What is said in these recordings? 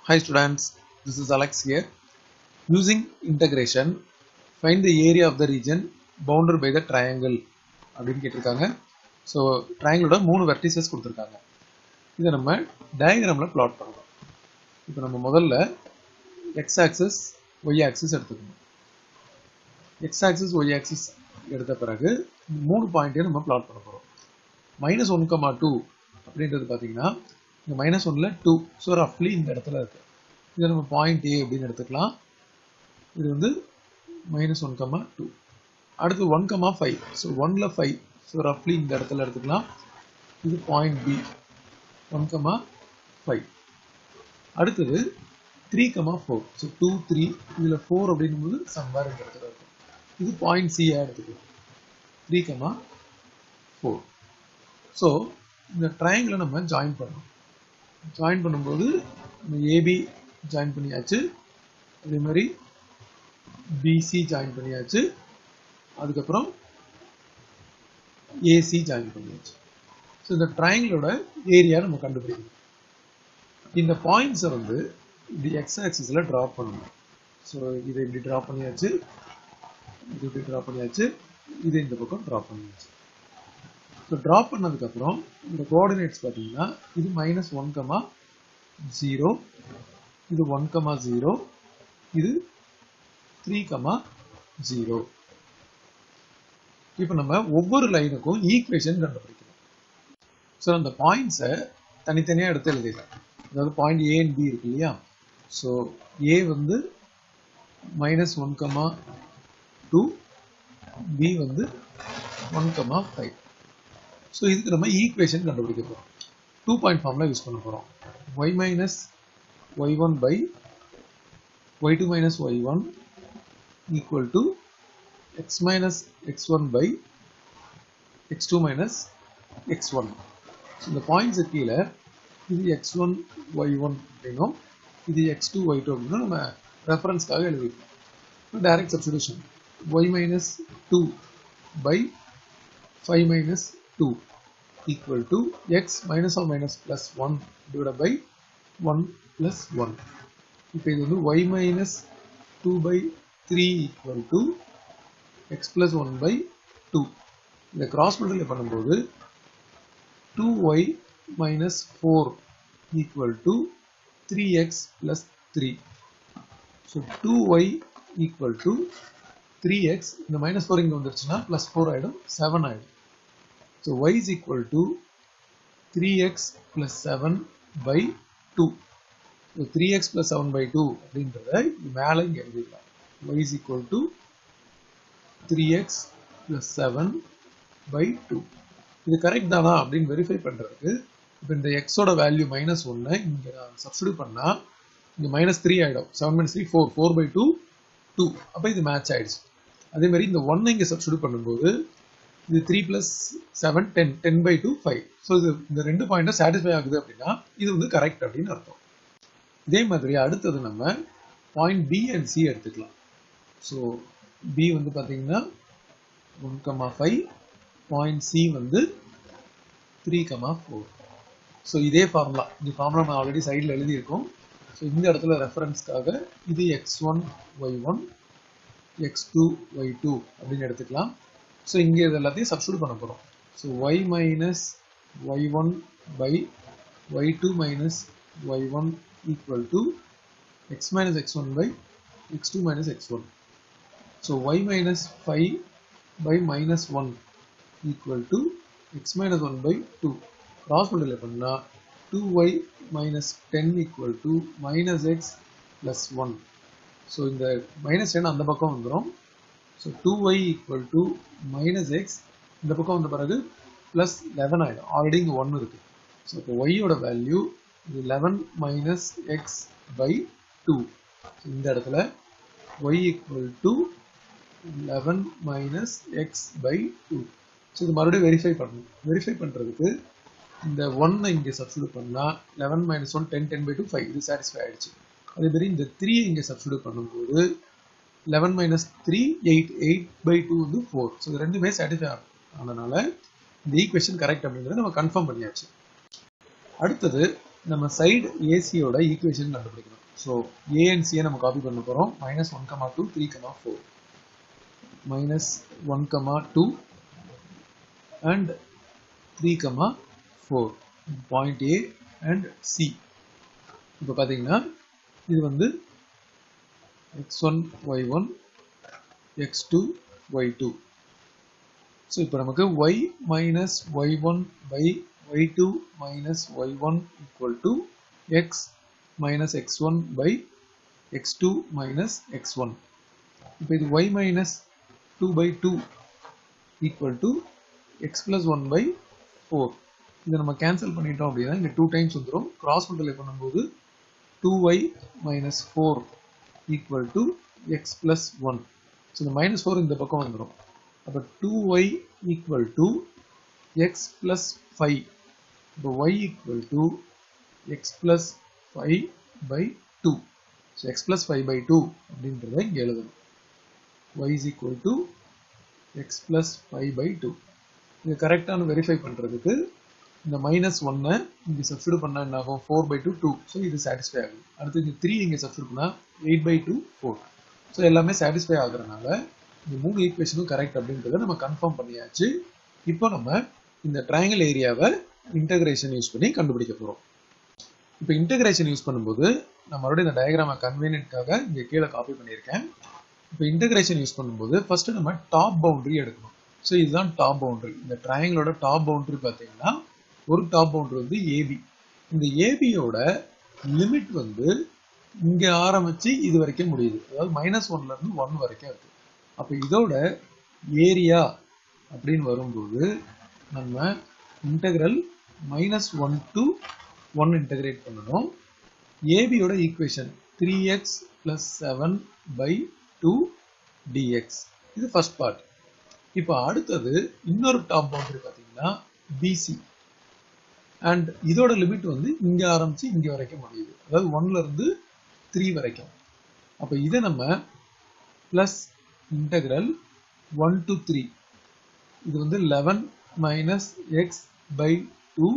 Hi students, this is Alex here. Using integration, find the area of the region bounded by the triangle அப்படின்னு கேட்டிருக்காங்க so ட்ரையாங்கிளோட மூணு vertices கொடுத்துருக்காங்க இதை நம்ம டயக்ராமில் plot பண்ணுறோம் இப்போ நம்ம முதல்ல எக்ஸ் ஆக்சிஸ் ஒய் ஆக்சிஸ் எடுத்துக்கணும் எக்ஸ் ஆக்சிஸ் ஒய் ஆக்சிஸ் எடுத்த பிறகு இந்த மூணு பாயிண்ட்டையும் நம்ம plot பண்ண போகிறோம் மைனஸ் ஒன் கமா டூ அப்படின்றது பார்த்தீங்கன்னா இந்த மைனஸ் ஒன்ல டூ ஸோ ரஃப்லி இந்த இடத்துல இருக்கு இதை நம்ம பாயிண்ட் ஏ அப்படின்னு எடுத்துக்கலாம் இது வந்து மைனஸ் ஒன் கமா டூ அடுத்து ஒன் கமா ஃபைவ் ஸோ ஒன்ல ஃபைவ் ஸோ ரஃப்லி இந்த இடத்துல எடுத்துக்கலாம் இது point B one comma five அடுத்தது three comma four so two three இதில் ஃபோர் அப்படிங்கும்போது சம்பார் இந்த இடத்துல இருக்கும் இது பாயிண்ட் சியாக எடுத்துக்கலாம் த்ரீ கமா ஃபோர் ஸோ இந்த ட்ரையாங்கிளை நம்ம ஜாயின் பண்ணணும் ஜாயின் பண்ணும்போது நம்ம ஏபி ஜாயின் பண்ணியாச்சு அதே மாதிரி பிசி ஜாயின் பண்ணியாச்சு அதுக்கப்புறம் ஏசி ஜாயின் பண்ணியாச்சு ஸோ இந்த ட்ரையாங்கிளோட ஏரியா நம்ம கண்டுபிடிக்கணும் இந்த பாயிண்ட்ஸை வந்து இப்படி எக்ஸ் ஆக்சிஸில் ட்ரா பண்ணணும் ஸோ இதை இப்படி ட்ரா பண்ணியாச்சு இது இப்படி ட்ரா பண்ணியாச்சு இது இந்த பக்கம் ட்ரா பண்ணியாச்சு ஸோ ட்ரா பண்ணதுக்கப்புறம் இந்த கோஆர்டினேட்ஸ் பார்த்தீங்கன்னா இது மைனஸ் ஒன் கமா ஜீரோ இது ஒன் கமா ஜீரோ இது த்ரீ கமா ஜீரோ இப்போ நம்ம ஒவ்வொரு லைனுக்கும் ஈக்குவேஷன் கண்டுபிடிக்கணும் ஸோ அந்த பாயிண்ட்ஸை தனித்தனியாக எடுத்து எழுதிடலாம் அதாவது பாயிண்ட் ஏ அண்ட் பி இருக்கு இல்லையா ஸோ ஏ வந்து minus one comma two B வந்து ஒன் கமா ஃபைவ் ஸோ இதுக்கு நம்ம ஈக்குவேஷன் கண்டுபிடிக்க போகிறோம் டூ பாயிண்ட் ஃபார்ம்ல யூஸ் பண்ண போகிறோம் y minus y one by y two minus y one equal to x minus x one by x two minus x one so இந்த points கீழே இது எக்ஸ் ஒன் ஒய் ஒன் அப்படின்னும் இது X two y two அப்படின்னும் நம்ம ரெஃபரன்ஸ்க்காக எழுதிக்கலாம் direct substitution y minus two by five minus 2 equal to x minus or minus plus 1 divided by 1 plus 1. இப்போ இது வந்து y minus 2 by 3 equal to x plus 1 by 2. இதை cross multiply பண்ணும்போது 2y minus 4 equal to 3x plus 3. So 2y equal to 3x இந்த minus 4 இங்க வந்துருச்சுன்னா plus 4 ஆயிடும் 7 ஆயிடும் So y is equal to 3x plus 7 by 2. So 3x plus 7 by 2 அப்படின்றத மேலே இங்க எழுதிக்கலாம் y is equal to 3x plus 7 by 2. இது கரெக்ட் தானா அப்படின்னு வெரிஃபை பண்றதுக்கு இப்போ இந்த எக்ஸோட வேல்யூ மைனஸ் ஒன்னு இங்க நான் சப்ஸ்டியூட் பண்ணா இங்க மைனஸ் த்ரீ ஆயிடும் seven minus three four four by two two அப்போ இது மேட்ச் ஆயிடுச்சு அதே மாதிரி இந்த ஒன்னை இங்க சப்ஸ்டியூட் பண்ணும்போது இது three plus seven ten ten by two five so இது இந்த ரெண்டு பாயிண்ட்டும் சாட்டிஸ்ஃபை ஆகுது அப்படின்னா இது வந்து கரெக்ட் அப்படின்னு அர்த்தம் இதே மாதிரி அடுத்தது நம்ம பாயிண்ட் பி அண்ட் சி எடுத்துக்கலாம் ஸோ பி வந்து பார்த்தீங்கன்னா one comma five point C வந்து த்ரீ கமா ஃபோர் ஸோ இதே ஃபார்முலா இந்த ஃபார்முலா நம்ம ஆல்ரெடி சைடில் எழுதியிருக்கோம் ஸோ இந்த இடத்துல ரெஃபரன்ஸ்க்காக இது x one y one x two y two அப்படின்னு எடுத்துக்கலாம் ஸோ இங்கே இது எல்லாத்தையும் சப்ஸ்டியூட் பண்ண போகிறோம் so y minus y one by y two minus y one equal to x minus x one by x two minus x one so y minus five by minus one equal to x minus one by two cross multiply பண்ணால் two y minus ten equal to minus x plus one so இந்த minus ten அந்த பக்கம் வந்துடும் so two y equal to minus x இந்த பக்கம் வந்த பிறகு plus eleven ஆகிடும் ஆல்ரெடி இங்கே ஒன்று இருக்குது ஸோ இப்போ ஒய்யோட வேல்யூ இது eleven minus x by two இந்த இடத்துல y equal to eleven minus x by two so இது மறுபடியும் வெரிஃபை பண்ணணும் வெரிஃபை பண்ணுறதுக்கு இந்த ஒன்னை இங்கே சப்ஸ்டியூட் பண்ணால் eleven minus one ten ten by two five இது சாட்டிஸ்ஃபை ஆயிடுச்சு அதே மாதிரி இந்த த்ரீ இங்கே சப்ஸ்டியூட் பண்ணும்போது eleven minus three eight eight by two வந்து ஃபோர் ஸோ இது ரெண்டுமே சாட்டிஸ்ஃபை ஆகும் அதனால இந்த ஈக்குவேஷன் கரெக்ட் அப்படிங்கிறத நம்ம கன்ஃபார்ம் பண்ணியாச்சு அடுத்தது நம்ம சைடு ஏசியோட ஈக்குவேஷன் கண்டுபிடிக்கணும் ஸோ ஏஎன்சியை நம்ம காப்பி பண்ண போகிறோம் minus one comma two three comma four minus one comma two and three comma four point A and C இப்போ பார்த்தீங்கன்னா இது வந்து x one y one x two y two so இப்போ நமக்கு y minus y one by y two minus y one equal to x minus x one by x two minus x one இப்போ இது y minus two by two equal to x plus one by four இதை நம்ம cancel பண்ணிட்டோம் அப்படின்னா இங்கே two times வந்துடும் cross multiply பண்ணும்போது two y minus four equal to x plus one so இந்த மைனஸ் ஃபோர் இந்த பக்கம் வந்துடும் அப்போ two y equal to x plus five இப்போ y equal to x plus five by two so x plus five by two அப்படின்றத இங்கே எழுதணும் y is equal to x plus five by two இது கரெக்டான வெரிஃபை பண்ணுறதுக்கு இந்த minus ஒன்னை இங்கே சப்ஸ்டியூட் பண்ணால் என்ன ஆகும் four by two two so இது சாட்டிஸ்ஃபை ஆகும் அடுத்து இந்த த்ரீ இங்கே சப்ஸ்டியூட் பண்ணால் eight by two four so எல்லாமே சாட்டிஸ்ஃபை ஆகுறதுனால இந்த மூணு ஈக்குவேஷனும் கரெக்ட் அப்படின்றத நம்ம கன்ஃபார்ம் பண்ணியாச்சு இப்போ நம்ம இந்த ட்ரையாங்கிள் ஏரியாவை இன்டகிரேஷன் யூஸ் பண்ணி கண்டுபிடிக்க போகிறோம் இப்போ இன்டகிரேஷன் யூஸ் பண்ணும்போது நான் மறுபடியும் இந்த டயக்ராமை கன்வீனியன்ட்காக இங்கே கீழே காப்பி பண்ணியிருக்கேன் இப்போ இன்டகிரேஷன் யூஸ் பண்ணும்போது ஃபர்ஸ்ட் நம்ம டாப் பவுண்டரி எடுக்கணும் ஸோ இதுதான் டாப் பவுண்டரி இந்த ட்ரையாங்கிளோட டாப் பவுண்டரி பார்த்தீங்கன்னா ஒரு டாப் பவுண்டரி வந்து ஏபி இந்த ஏபியோட லிமிட் வந்து இங்க ஆரம்பிச்சு இது வரைக்கும் முடியுது அதாவது மைனஸ் ஒன்ல இருந்து ஒன் வரைக்கும் இருக்கு அப்போ இதோட ஏரியா அப்படின்னு வரும்போது நம்ம integral minus one to one integrate பண்ணணும் ஏபியோட equation three x plus seven by two dx இது ஃபர்ஸ்ட் பார்ட் இப்போ அடுத்தது இன்னொரு டாப் பவுண்டரி பார்த்தீங்கன்னா பிசி அண்ட் இதோட லிமிட் வந்து இங்க ஆரம்பிச்சு இங்க வரைக்கும் முடியுது அதாவது ஒன்ல இருந்து த்ரீ வரைக்கும் அப்போ இதை நம்ம plus integral one to three இது வந்து eleven minus x by two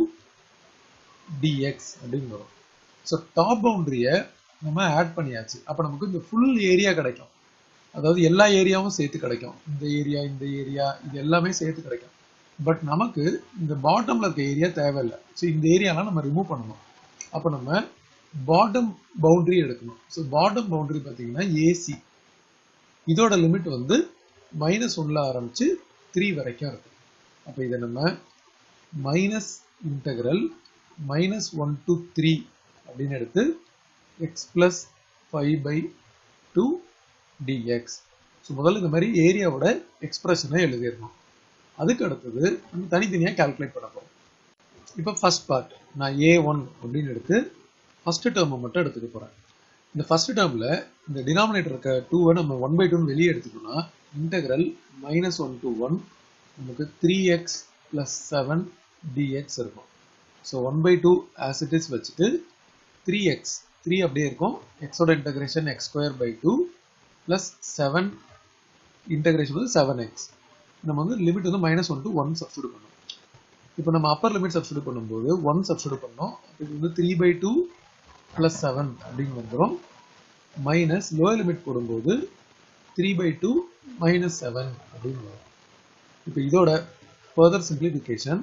dx அப்படின்னு வரும் ஸோ டாப் பவுண்டரியை நம்ம ஆட் பண்ணியாச்சு அப்போ நமக்கு இந்த ஃபுல் ஏரியா கிடைக்கும் அதாவது எல்லா ஏரியாவும் சேர்த்து கிடைக்கும் இந்த ஏரியா இந்த ஏரியா இது எல்லாமே சேர்த்து கிடைக்கும் பட் நமக்கு இந்த பாட்டம்ல இருக்க ஏரியா தேவையில்லை ஸோ இந்த ஏரியாலாம் நம்ம ரிமூவ் பண்ணணும் அப்போ நம்ம பாட்டம் பவுண்டரி எடுக்கணும் ஸோ பாட்டம் பவுண்டரி பார்த்தீங்கன்னா ஏசி இதோட லிமிட் வந்து மைனஸ் ஒன்ல ஆரம்பிச்சு த்ரீ வரைக்கும் இருக்கு அப்போ இதை நம்ம minus integral minus one to three அப்படின்னு எடுத்து x plus five by two dx so முதல்ல இந்த மாதிரி ஏரியாவோட எக்ஸ்பிரஷனை எழுதிடணும் அதுக்கு அடுத்தது நம்ம தனித்தனியாக கால்குலேட் பண்ண போகிறோம் இப்போ ஃபர்ஸ்ட் பார்ட் நான் ஏ ஒன் அப்படின்னு எடுத்து ஃபர்ஸ்ட் டேர்மை மட்டும் எடுத்துக்க போகிறேன் இந்த ஃபர்ஸ்ட் டேர்மில் இந்த டினாமினேட்டர் இருக்க டூவை நம்ம ஒன் பை டூன்னு வெளியே எடுத்துக்கணும்னா integral minus one to one நமக்கு three x plus seven dx இருக்கும் so one by two as it is வச்சுட்டு த்ரீ எக்ஸ் த்ரீ அப்படியே இருக்கும் எக்ஸோட integration x square by two plus seven integration வந்து செவன் எக்ஸ் நம்ம வந்து லிமிட் வந்து minus one to one substitute பண்ணோம் இப்போ நம்ம அப்பர் லிமிட் சப்ஸ்டியூட் பண்ணும்போது ஒன் சப்ஸ்டியூட் பண்ணோம் இது வந்து three by two plus seven அப்படின்னு வந்துடும் மைனஸ் லோயர் லிமிட் போடும்போது three by two minus seven அப்படின்னு வரும் இப்போ இதோட further simplification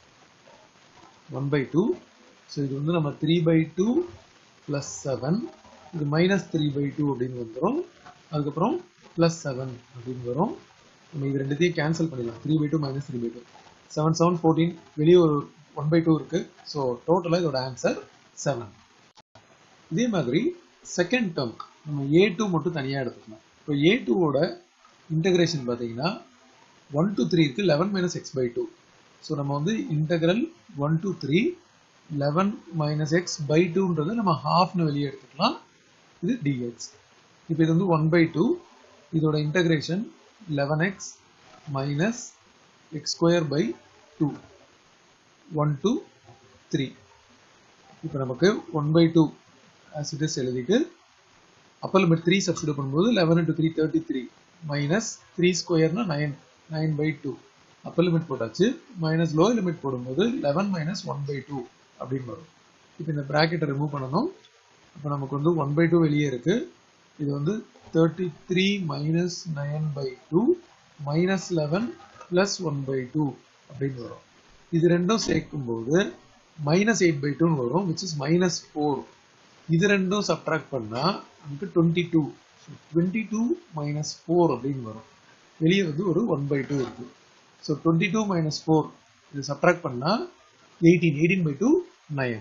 one by two so இது வந்து நம்ம three by two plus seven இது மைனஸ் த்ரீ பை டூ அப்படின்னு வந்துடும் அதுக்கப்புறம் ப்ளஸ் செவன் அப்படின்னு வரும் நம்ம இது ரெண்டுத்தையும் கேன்சல் பண்ணிடலாம் three by two minus three by two seven seven fourteen வெளியே ஒரு ஒன் பை டூ இருக்கு ஸோ டோட்டலாக இதோட ஆன்சர் செவன் இதே மாதிரி செகண்ட் டேர்ம் நம்ம ஏ டூ மட்டும் தனியாக எடுத்துக்கணும் இப்போ ஏ டூவோட இன்டகிரேஷன் பார்த்தீங்கன்னா ஒன் டு த்ரீ இருக்கு eleven minus x by two so நம்ம வந்து integral one to three eleven minus x by டூன்றதை நம்ம ஹாஃப்னு வெளியே எடுத்துக்கலாம் இது டிஎக்ஸ் இப்போ இது வந்து ஒன் பை டூ இதோட integration eleven x minus x square by two one two three இப்போ நமக்கு one by two as it is எழுதிட்டு அப்பர் லிமிட் த்ரீ சப்ஸ்டியூட் பண்ணும்போது eleven into three thirty three minus three ஸ்கொயர்னா nine nine by two upper limit போட்டாச்சு minus lower limit போடும்போது eleven minus one by two அப்படின்னு வரும் இப்போ இந்த ப்ராக்கெட்டை remove பண்ணணும் அப்போ நமக்கு வந்து ஒன் பை டூ வெளியே இருக்கு இது வந்து thirty three minus nine by two minus eleven plus one by two அப்படின்னு வரும் இது ரெண்டும் சேர்க்கும்போது மைனஸ் எயிட் பை டூன்னு வரும் விச் இஸ் மைனஸ் ஃபோர் இது ரெண்டும் சப்ட்ராக்ட் பண்ணால் நமக்கு twenty two twenty two minus four அப்படின்னு வரும் வெளியே வந்து ஒரு ஒன் பை டூ இருக்கு so twenty two minus four இது சப்ட்ராக்ட் பண்ணால் eighteen eighteen by two nine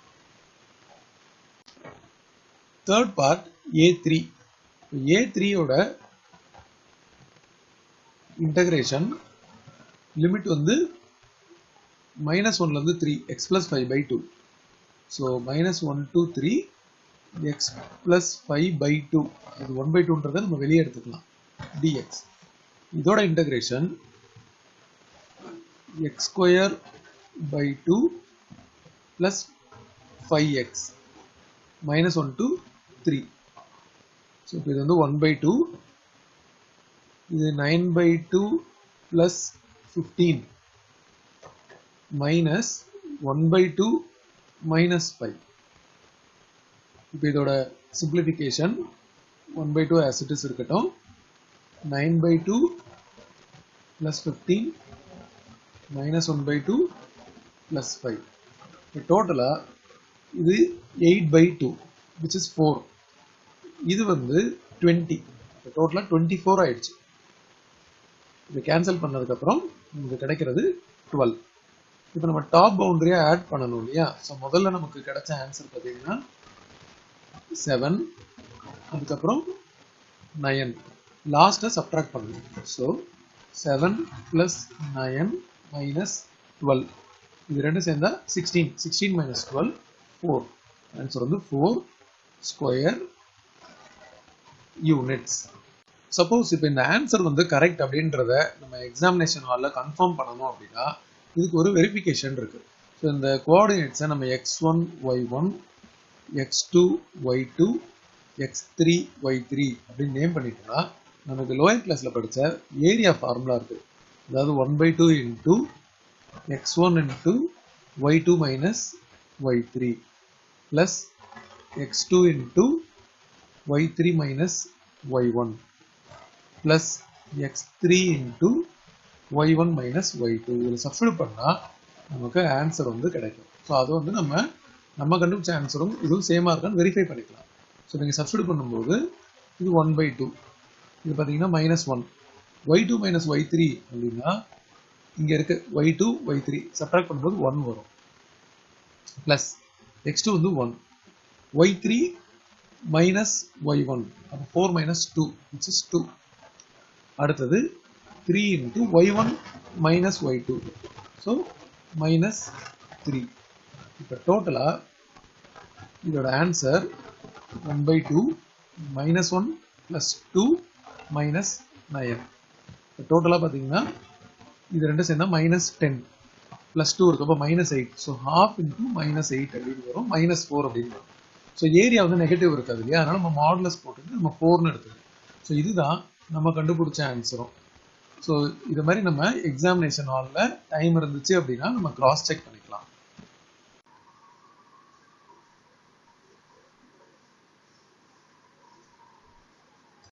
third part A three A த்ரீயோட இன்டகிரேஷன் லிமிட் வந்து மைனஸ் ஒன்லேருந்து three x plus five by two so minus one two three x plus five by two இது one by டூன்றதை நம்ம வெளியே எடுத்துக்கலாம் dx இதோட integration x square by two plus five x minus one two three so இப்போ இது வந்து one by two இது nine by two plus fifteen minus one by two minus five இப்போ இதோட simplification one by two as it is இருக்கட்டும் nine by two plus fifteen minus one by two plus five இப்போ டோட்டலாக இது eight by two which is four இது வந்து twenty இப்போ டோட்டலாக டுவெண்ட்டி ஃபோர் ஆயிடுச்சு இது கேன்சல் பண்ணதுக்கப்புறம் நமக்கு கிடைக்கிறது டுவெல் இப்போ நம்ம டாப் பவுண்டரியா ஆட் பண்ணணும் இல்லையா ஸோ முதல்ல நமக்கு கிடைச்ச ஆன்சர் பார்த்தீங்கன்னா செவன் அதுக்கப்புறம் நயன் லாஸ்ட்டை சப்ட்ராக்ட் பண்ணணும் so seven plus nine minus twelve இது ரெண்டும் சேர்ந்தா sixteen sixteen minus twelve four answer வந்து ஃபோர் ஸ்கொயர் யூனிட்ஸ் சப்போஸ் இப்போ இந்த ஆன்சர் வந்து கரெக்ட் அப்படின்றத நம்ம எக்ஸாமினேஷன் ஹாலில் கன்ஃபார்ம் பண்ணணும் அப்படின்னா இதுக்கு ஒரு வெரிஃபிகேஷன் இருக்கு ஸோ இந்த கோஆர்டினேட்ஸை நம்ம x one y one x two y two x three y three அப்படின்னு நேம் பண்ணிட்டோம்னா நமக்கு லோயர் கிளாஸில் படித்த ஏரியா ஃபார்முலா இருக்கு அதாவது one by two into x one into y two minus y three plus x two into y three minus y one plus x three into y one minus y two இதில் substitute பண்ணால் நமக்கு answer வந்து கிடைக்கும் so அது வந்து நம்ம நம்ம கண்டுபிடிச்ச ஆன்சரும் இதுவும் சேமாக இருக்கான்னு வெரிஃபை பண்ணிக்கலாம் ஸோ நீங்கள் சப்ஸ்டியூட் பண்ணும்போது இது ஒன் பை டூ இது பார்த்தீங்கன்னா minus one y two minus y three அப்படின்னா இங்கே இருக்கு y two y three subtract பண்ணும்போது ஒன் வரும் ப்ளஸ் நெக்ஸ்ட் வந்து one y three minus y one அப்போ four minus two which is two அடுத்தது three into y one minus y two so minus three இப்போ டோட்டலாக இதோட answer one by two minus one plus two minus nine இப்போ டோட்டலாக பார்த்தீங்கன்னா இது ரெண்டும் சேர்ந்தா மைனஸ் டென் ப்ளஸ் டூ இருக்கு அப்போ minus eight so half into minus eight அப்படின்னு வரும் மைனஸ் ஃபோர் அப்படின்னு வரும் ஸோ ஏரியா வந்து நெகட்டிவ் இருக்காது இல்லையா அதனால நம்ம மாடலஸ் போட்டுட்டு நம்ம ஃபோர்னு எடுத்துக்கணும் ஸோ இதுதான் நம்ம கண்டுபிடிச்ச ஆன்சரும் ஸோ இது மாதிரி நம்ம எக்ஸாமினேஷன் ஹாலில் டைம் இருந்துச்சு அப்படின்னா நம்ம கிராஸ் செக் பண்ணிக்கலாம்